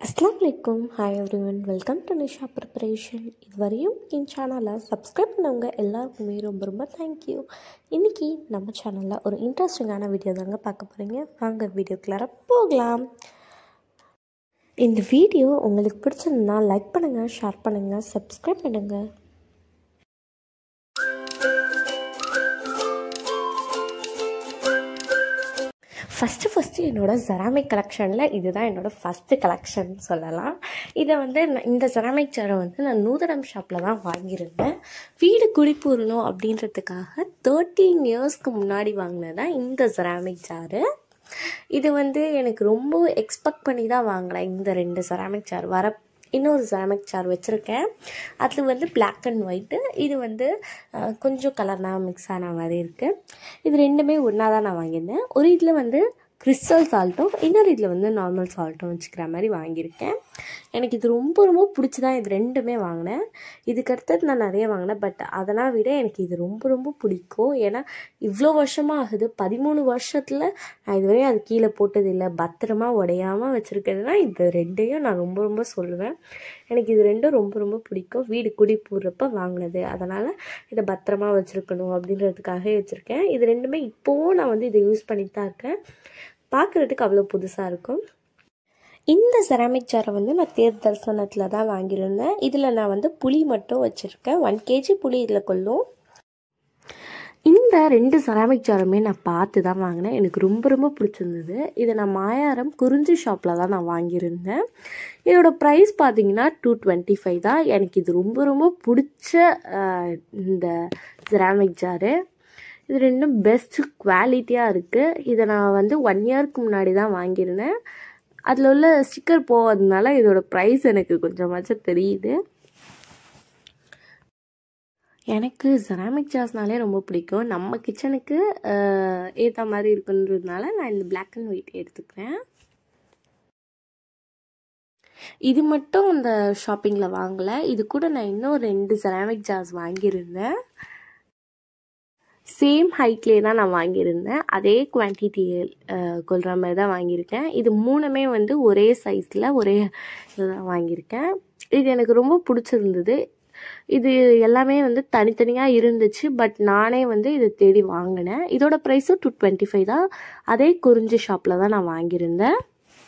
அஸ்லாம் வலைக்கும் hi everyone welcome to Nisha preparation இதுவரையும் என் சேனலை சப்ஸ்கிரைப் பண்ணவங்க எல்லாருக்குமே ரொம்ப ரொம்ப தேங்க்யூ இன்றைக்கி நம்ம சேனலில் ஒரு இன்ட்ரெஸ்டிங்கான வீடியோ தாங்க பார்க்க போகிறீங்க வாங்க வீடியோக்குள்ளார போகலாம் இந்த வீடியோ உங்களுக்கு பிடிச்சிருந்தா லைக் பண்ணுங்கள் ஷேர் பண்ணுங்கள் சப்ஸ்கிரைப் பண்ணுங்கள் ஃபஸ்ட்டு ஃபஸ்ட்டு என்னோடய செராமிக் கலெக்ஷனில் இதுதான் என்னோடய ஃபஸ்ட்டு கலெக்ஷன் சொல்லலாம் இதை வந்து நான் இந்த செராமிக் சேரை வந்து நான் நூதனம் ஷாப்பில் தான் வாங்கியிருந்தேன் வீடு குடிப்பூரணும் அப்படின்றதுக்காக தேர்ட்டீன் இயர்ஸ்க்கு முன்னாடி வாங்கினதான் இந்த செராமிக் சேரு இது வந்து எனக்கு ரொம்ப எக்ஸ்பெக்ட் பண்ணி தான் வாங்கினேன் இந்த ரெண்டு செராமிக் சேர் வர இன்னொரு செராமிக் சேர் வச்சுருக்கேன் அதில் வந்து பிளாக் அண்ட் ஒயிட்டு இது வந்து அஹ், கொஞ்சம் கலர்னால் மிக்ஸ் ஆன மாதிரி இருக்குது இது ரெண்டுமே ஒன்றா தான் நான் வாங்கியிருந்தேன் ஒரு இதில் வந்து கிறிஸ்டல் சால்ட்டும் இன்னொரு இதில் வந்து நார்மல் சால்ட்டும் வச்சுக்கிற மாதிரி வாங்கியிருக்கேன் எனக்கு இது ரொம்ப ரொம்ப பிடிச்சி தான் இது ரெண்டுமே வாங்கினேன் இதுக்கு அடுத்தது நான் நிறைய வாங்கினேன் பட் அதெல்லாம் விட எனக்கு இது ரொம்ப ரொம்ப பிடிக்கும் ஏன்னா இவ்வளோ வருஷமாக ஆகுது பதிமூணு வருஷத்தில் நான் இதுவரையும் அது கீழே போட்டதில்லை பத்திரமா உடையாமல் வச்சுருக்கிறதுனா இது ரெண்டையும் நான் ரொம்ப ரொம்ப சொல்லுவேன் எனக்கு இது ரெண்டும் ரொம்ப ரொம்ப பிடிக்கும் வீடு குடி போடுறப்ப வாங்கினது அதனால் இதை பத்திரமா வச்சுருக்கணும் அப்படின்றதுக்காக வச்சுருக்கேன் இது ரெண்டுமே இப்போவும் நான் வந்து இதை யூஸ் பண்ணிட்டு தான் இருக்கேன் பார்க்குறதுக்கு அவ்வளோ புதுசாக இருக்கும் இந்த செராமிக் ஜாரை வந்து நான் தேர் தரிசனத்தில் தான் வாங்கியிருந்தேன் இதில் நான் வந்து புளி மட்டும் வச்சுருக்கேன் ஒன் கேஜி புளி இதில் கொள்ளும் இந்த ரெண்டு செராமிக் ஜாருமே நான் பார்த்து தான் வாங்கினேன் எனக்கு ரொம்ப ரொம்ப பிடிச்சிருந்தது இதை நான் மாயாரம் குறிஞ்சி ஷாப்பில் தான் நான் வாங்கியிருந்தேன் இதோட ப்ரைஸ் பார்த்தீங்கன்னா டூ டுவெண்ட்டி ஃபைவ் தான் எனக்கு இது ரொம்ப ரொம்ப பிடிச்ச அஹ், இந்த செராமிக் ஜாரு இது ரெண்டும் பெஸ்ட் குவாலிட்டியாக இருக்குது இதை நான் வந்து ஒன் இயர்க்கு முன்னாடி தான் வாங்கியிருந்தேன் அதில் உள்ள ஸ்டிக்கர் போவதுனால இதோட ப்ரைஸ் எனக்கு கொஞ்சமாச்சும் தெரியுது எனக்கு செராமிக் ஜார்ஸ்னாலே ரொம்ப பிடிக்கும் நம்ம கிச்சனுக்கு ஏற்ற மாதிரி இருக்குன்றதுனால நான் இந்த Black அண்ட் ஒயிட் எடுத்துக்கிறேன் இது மட்டும் இந்த ஷாப்பிங்கில் வாங்கலை இது கூட நான் இன்னும் ரெண்டு செராமிக் ஜார்ஸ் வாங்கியிருந்தேன் சேம் ஹைட்லேயே தான் நான் வாங்கியிருந்தேன் அதே குவான்டிட்டி கொள்கிற மாதிரி தான் வாங்கியிருக்கேன் இது மூணுமே வந்து ஒரே சைஸில் ஒரே இதுதான் வாங்கியிருக்கேன் இது எனக்கு ரொம்ப பிடிச்சிருந்தது இது எல்லாமே வந்து தனித்தனியாக இருந்துச்சு பட் நானே வந்து இதை தேடி வாங்கினேன் இதோட ப்ரைஸும் டூ டுவெண்ட்டி ஃபைவ் தான் அதே குறிஞ்சி ஷாப்பில் தான் நான் வாங்கியிருந்தேன்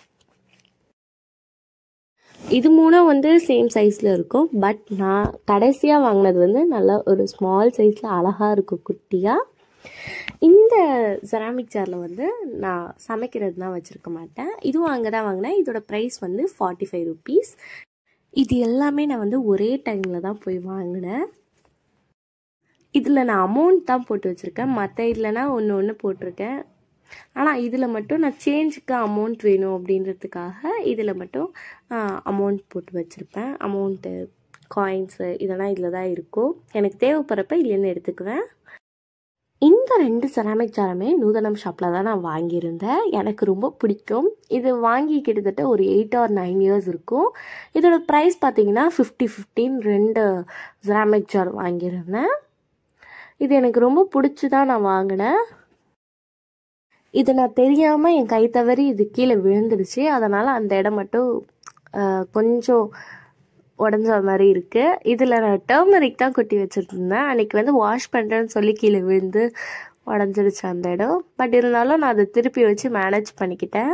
இது மூணும் வந்து சேம் சைஸில் இருக்கும் பட் நான் கடைசியாக வாங்கினது வந்து நல்லா ஒரு ஸ்மால் சைஸில் அழகாக இருக்கும் குட்டியாக இந்த செராமிக் ஜாரில் வந்து நான் சமைக்கிறது தான் வச்சுருக்க மாட்டேன் இதுவும் அங்கே தான் வாங்கினேன் இதோட ப்ரைஸ் வந்து ஃபார்ட்டி ஃபைவ் ருபீஸ் இது எல்லாமே நான் வந்து ஒரே டைமில் தான் போய் வாங்கினேன் இதில் நான் அமௌண்ட் தான் போட்டு வச்சுருக்கேன் மற்ற இதுலனா ஒன்று ஒன்று போட்டிருக்கேன் ஆனால் இதில் மட்டும் நான் சேஞ்சுக்கு அமௌண்ட் வேணும் அப்படின்றதுக்காக இதில் மட்டும் அமௌண்ட் போட்டு வச்சுருப்பேன் அமௌண்ட்டு காயின்ஸு இதெல்லாம் இதில் தான் இருக்கும் எனக்கு தேவைப்படுறப்ப இதுலேருந்து எடுத்துக்குவேன் இந்த ரெண்டு செராமிக் ஜாரமே நூதனம் ஷாப்பில் தான் நான் வாங்கியிருந்தேன் எனக்கு ரொம்ப பிடிக்கும் இது வாங்கி கிட்டத்தட்ட ஒரு எயிட் ஆர் நைன் இயர்ஸ் இருக்கும் இதோட ப்ரைஸ் பார்த்தீங்கன்னா ஃபிஃப்டி ஃபிஃப்டின் ரெண்டு செராமிக் ஜார் வாங்கியிருந்தேன் இது எனக்கு ரொம்ப பிடிச்சி தான் நான் வாங்கினேன் இது நான் தெரியாமல் என் கை தவறி இது கீழே விழுந்துடுச்சு அதனால் அந்த இடம் மட்டும் அஹ், கொஞ்சம் உடஞ்ச மாதிரி இருக்குது இதில் நான் டர்மரிக் தான் கொட்டி வச்சுருந்தேன் அன்றைக்கி வந்து வாஷ் பண்ணுறேன்னு சொல்லி கீழே விழுந்து உடஞ்சிருச்சு அந்த இடம் பட் இருந்தாலும் நான் அதை திருப்பி வச்சு மேனேஜ் பண்ணிக்கிட்டேன்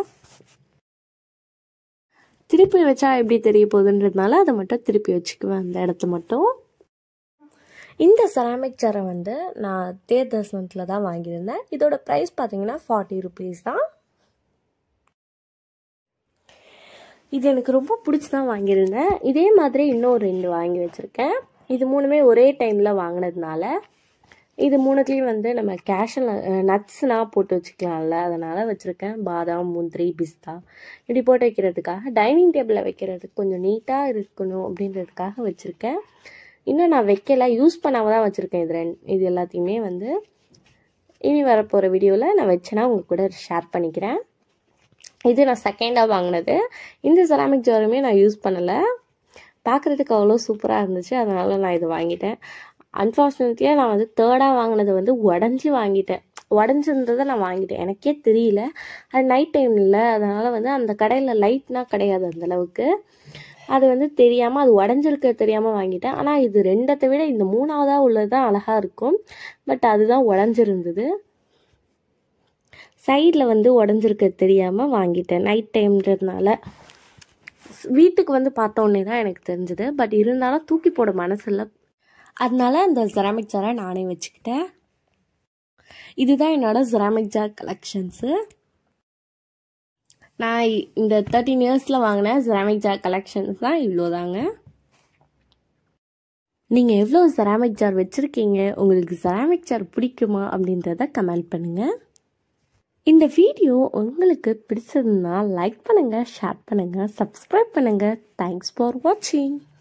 திருப்பி வச்சா எப்படி தெரிய போகுதுன்றதுனால அதை மட்டும் திருப்பி வச்சுக்குவேன் அந்த இடத்த மட்டும் இந்த செராமிக் ஜாரை வந்து நான் தேர் தரிசனத்தில் தான் வாங்கியிருந்தேன் இதோட ப்ரைஸ் பார்த்தீங்கன்னா ஃபார்ட்டி ருபீஸ் தான் இது எனக்கு ரொம்ப பிடிச்சி தான் வாங்கியிருந்தேன் இதே மாதிரி இன்னும் ரெண்டு வாங்கி வச்சுருக்கேன் இது மூணுமே ஒரே டைமில் வாங்கினதுனால இது மூணுத்துலேயும் வந்து நம்ம கேஷில் நட்ஸ்னால் போட்டு வச்சுக்கலாம்ல அதனால் வச்சுருக்கேன் பாதாம் முந்திரி பிஸ்தா இப்படி போட்டு வைக்கிறதுக்காக டைனிங் டேபிளில் வைக்கிறதுக்கு கொஞ்சம் நீட்டாக இருக்கணும் அப்படின்றதுக்காக வச்சுருக்கேன் இன்னும் நான் வைக்கல யூஸ் பண்ணாமல் தான் வச்சுருக்கேன் இது ரெண்டு இது எல்லாத்தையுமே வந்து இனி வரப்போகிற வீடியோவில் நான் வச்சேன்னா உங்கள் கூட ஷேர் பண்ணிக்கிறேன் இது நான் செகண்டாக வாங்கினது இந்த செராமிக் ஜாருமே நான் யூஸ் பண்ணலை பார்க்குறதுக்கு அவ்வளோ சூப்பராக இருந்துச்சு அதனால் நான் இது வாங்கிட்டேன் அன்ஃபார்ச்சுனேட்லியாக நான் வந்து தேர்டாக வாங்கினது வந்து உடஞ்சி வாங்கிட்டேன் உடஞ்சிருந்ததை நான் வாங்கிட்டேன் எனக்கே தெரியல அது நைட் டைமில் அதனால் வந்து அந்த கடையில் லைட்னா கிடையாது அந்தளவுக்கு அது வந்து தெரியாமல் அது உடஞ்சிருக்க தெரியாமல் வாங்கிட்டேன் ஆனால் இது ரெண்டத்தை விட இந்த மூணாவதாக உள்ளது தான் அழகாக இருக்கும் பட் அதுதான் உடஞ்சிருந்தது சைடில் வந்து உடஞ்சிருக்க தெரியாமல் வாங்கிட்டேன் நைட் டைம்ன்றதுனால வீட்டுக்கு வந்து பார்த்த உடனே தான் எனக்கு தெரிஞ்சது பட் இருந்தாலும் தூக்கி போட மனசில்ல அதனால அந்த செராமிக் ஜாரை நானே வச்சுக்கிட்டேன் இதுதான் என்னோட செராமிக் ஜார் கலெக்ஷன்ஸு நான் இந்த தேர்ட்டீன் இயர்ஸில் வாங்கின செராமிக் ஜார் கலெக்ஷன்ஸ் தான் இவ்வளோ தாங்க நீங்கள் எவ்வளோ செராமிக் ஜார் வச்சுருக்கீங்க உங்களுக்கு செராமிக் ஜார் பிடிக்குமா அப்படின்றத கமெண்ட் பண்ணுங்கள் இந்த வீடியோ உங்களுக்கு பிடிச்சதுன்னா லைக் பண்ணுங்கள் ஷேர் பண்ணுங்கள் சப்ஸ்கிரைப் பண்ணுங்கள் தேங்க்ஸ் ஃபார் வாட்சிங்